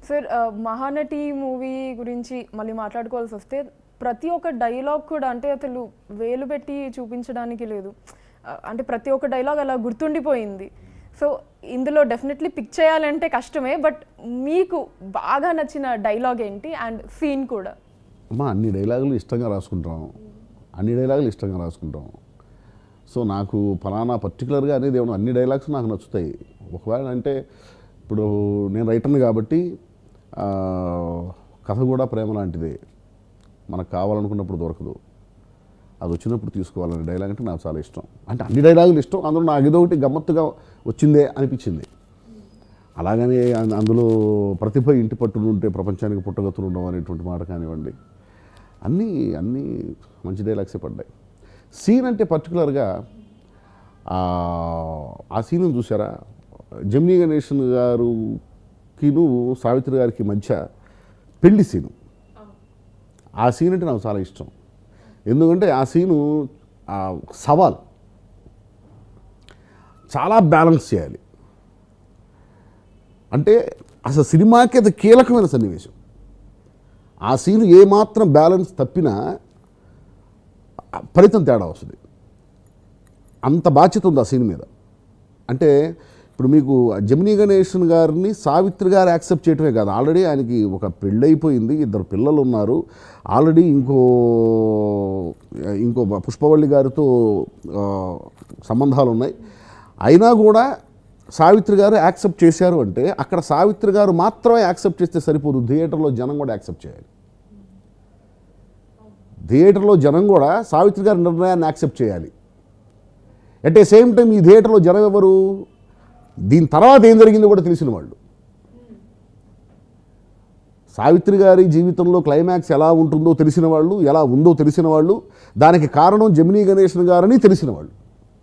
Sir ఆ, Mahanati movie గురించి మళ్ళీ మాట్లాడుకోవాల్సి వస్తే ప్రతి ఒక్క డైలాగ్ కూడా అంటే అసలు వేలు పెట్టి చూపించడానికి లేదు ఆ, అంటే ప్రతి ఒక్క డైలాగ్ అలా గుర్తుండిపోయింది సో ఇందులో డెఫినెట్లీ పిక్ చేయాలంటే కష్టమే బట్ మీకు బాగా నచ్చిన డైలాగ్ ఏంటి అండ్ సీన్ కూడా అమ్మా అన్ని డైలాగులు ఇష్టంగా రాసుకుంటాం అన్ని డైలాగులు ఇష్టంగా రాసుకుంటాం సో నాకు ఫలానా పర్టికులర్గా అనేది ఏమన్నా అన్ని డైలాగ్స్ నాకు నచ్చుతాయి ఒకవేళ అంటే ఇప్పుడు నేను రైటర్ని కాబట్టి ఆ, కథ కూడా ప్రేమ లాంటిదే మనకు కావాలనుకున్నప్పుడు దొరకదు అది వచ్చినప్పుడు తీసుకోవాలనే డైలాగ్ అంటే నాకు చాలా ఇష్టం అంటే అన్ని డైలాగులు ఇష్టం అందులో నాకు ఏదో ఒకటి గమ్మత్తుగా వచ్చిందే అనిపించింది అలాగని అం- అందులో ప్రతిభ ఇంటి పట్టును ఉంటే ప్రపంచానికి పుట్టగతులు ఉండవు అనేటువంటి మాట కానివ్వండి అన్నీ అన్నీ మంచి డైలాగ్సే పడ్డాయి సీన్ అంటే పర్టికులర్గా ఆ సీన్ చూసారా జమినీ గణేషన్ గారుకిను సావిత్రి గారికి మధ్య పెళ్లి సీను ఆ సీన్ అంటే నాకు చాలా ఇష్టం ఎందుకంటే ఆ సీను ఆ సవాల్ చాలా బ్యాలెన్స్ చేయాలి అంటే అసలు సినిమాకి అది కీలకమైన సన్నివేశం ఆ సీన్ ఏమాత్రం బ్యాలెన్స్ తప్పినా ఆ ఫలితం తేడా వస్తుంది అంత బాధ్యత ఉంది ఆ సీన్ మీద అంటే ఇప్పుడు మీకు జమినీ గణేషన్ గారిని సావిత్రి గారు యాక్సెప్ట్ చేయటమే కాదు ఆల్రెడీ ఆయనకి ఒక పెళ్ళైపోయింది ఇద్దరు పిల్లలు ఉన్నారు ఆల్రెడీ ఇంకో ఇంకో పుష్పవల్లి గారితో ఆ, సంబంధాలు ఉన్నాయి అయినా కూడా సావిత్రి గారు యాక్సెప్ట్ చేశారు అంటే అక్కడ సావిత్రి గారు మాత్రమే యాక్సెప్ట్ చేస్తే సరిపోదు థియేటర్లో జనం కూడా యాక్సెప్ట్ చేయాలి థియేటర్లో జనం కూడా సావిత్రి గారి నిర్ణయాన్ని యాక్సెప్ట్ చేయాలి అట్ ఏ సేమ్ టైం ఈ థియేటర్లో జనం ఎవరు దీని తర్వాత ఏం జరిగిందో కూడా తెలిసిన వాళ్ళు సావిత్రి గారి జీవితంలో క్లైమాక్స్ ఎలా ఉంటుందో తెలిసిన వాళ్ళు ఎలా ఉందో తెలిసిన వాళ్ళు దానికి కారణం జమినీ గణేషన్ గారని తెలిసిన వాళ్ళు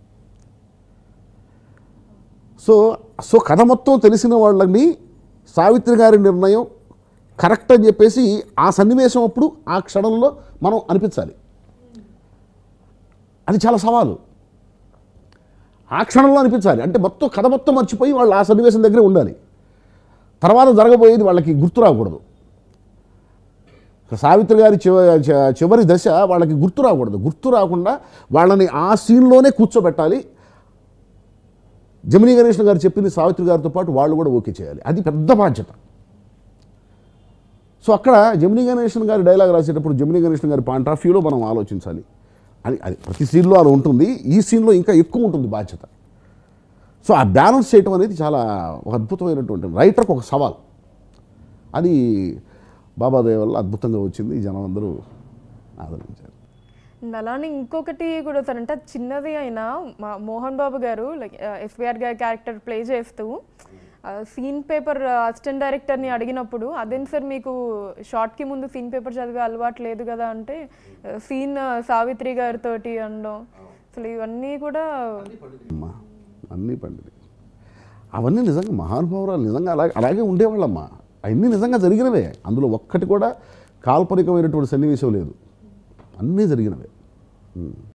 సో సో కథ మొత్తం తెలిసిన వాళ్ళని సావిత్రి గారి నిర్ణయం కరెక్ట్ అని చెప్పేసి ఆ సన్నివేశం అప్పుడు ఆ క్షణంలో మనం అనిపించాలి అది చాలా సవాలు ఆ క్షణంలో అనిపించాలి అంటే మొత్తం కథ మొత్తం మర్చిపోయి వాళ్ళు ఆ సన్నివేశం దగ్గరే ఉండాలి తర్వాత జరగబోయేది వాళ్ళకి గుర్తు రాకూడదు సావిత్రి గారి చివ చ- చివరి దశ వాళ్ళకి గుర్తు రాకూడదు గుర్తు రాకుండా వాళ్ళని ఆ సీన్లోనే కూర్చోబెట్టాలి జమినీ గణేషన్ గారు చెప్పింది సావిత్రి గారితో పాటు వాళ్ళు కూడా ఓకే చేయాలి అది పెద్ద బాధ్యత సో అక్కడ జమినీ గణేషన్ గారి డైలాగ్ రాసేటప్పుడు జమినీ గణేషన్ గారి పాయింట్ ఆఫ్ వ్యూలో మనం ఆలోచించాలి అది అది ప్రతి సీన్లో అలా ఉంటుంది ఈ సీన్లో ఇంకా ఎక్కువ ఉంటుంది బాధ్యత సో ఆ బ్యాలెన్స్ చేయటం అనేది చాలా ఒక అద్భుతమైనటువంటి రైటర్కి ఒక సవాల్ అది బాబాదేవ్ వల్ల అద్భుతంగా వచ్చింది జనం అందరూ ఆదరించారు And అలానే ఇంకొకటి కూడా సార్ అంటే అది చిన్నది అయినా మా మోహన్ బాబు గారు లైక్ ఎస్విఆర్ గారి క్యారెక్టర్ ప్లే చేస్తూ సీన్ పేపర్ అసిస్టెంట్ డైరెక్టర్ని అడిగినప్పుడు అదేం సార్ మీకు షార్ట్కి ముందు సీన్ పేపర్ చదివే అలవాటు లేదు కదా అంటే సీన్ సావిత్రి గారితోటి అనడం అసలు ఇవన్నీ కూడా అమ్మా అన్నీ పండినవి అవన్నీ నిజంగా మహానుభావురాలు నిజంగా అలాగే అలాగే ఉండేవాళ్ళమ్మా అవన్నీ నిజంగా జరిగినవే అందులో ఒక్కటి కూడా కాల్పనికమైనటువంటి సన్నివేశం లేదు అన్నీ జరిగినవే ఉమ్.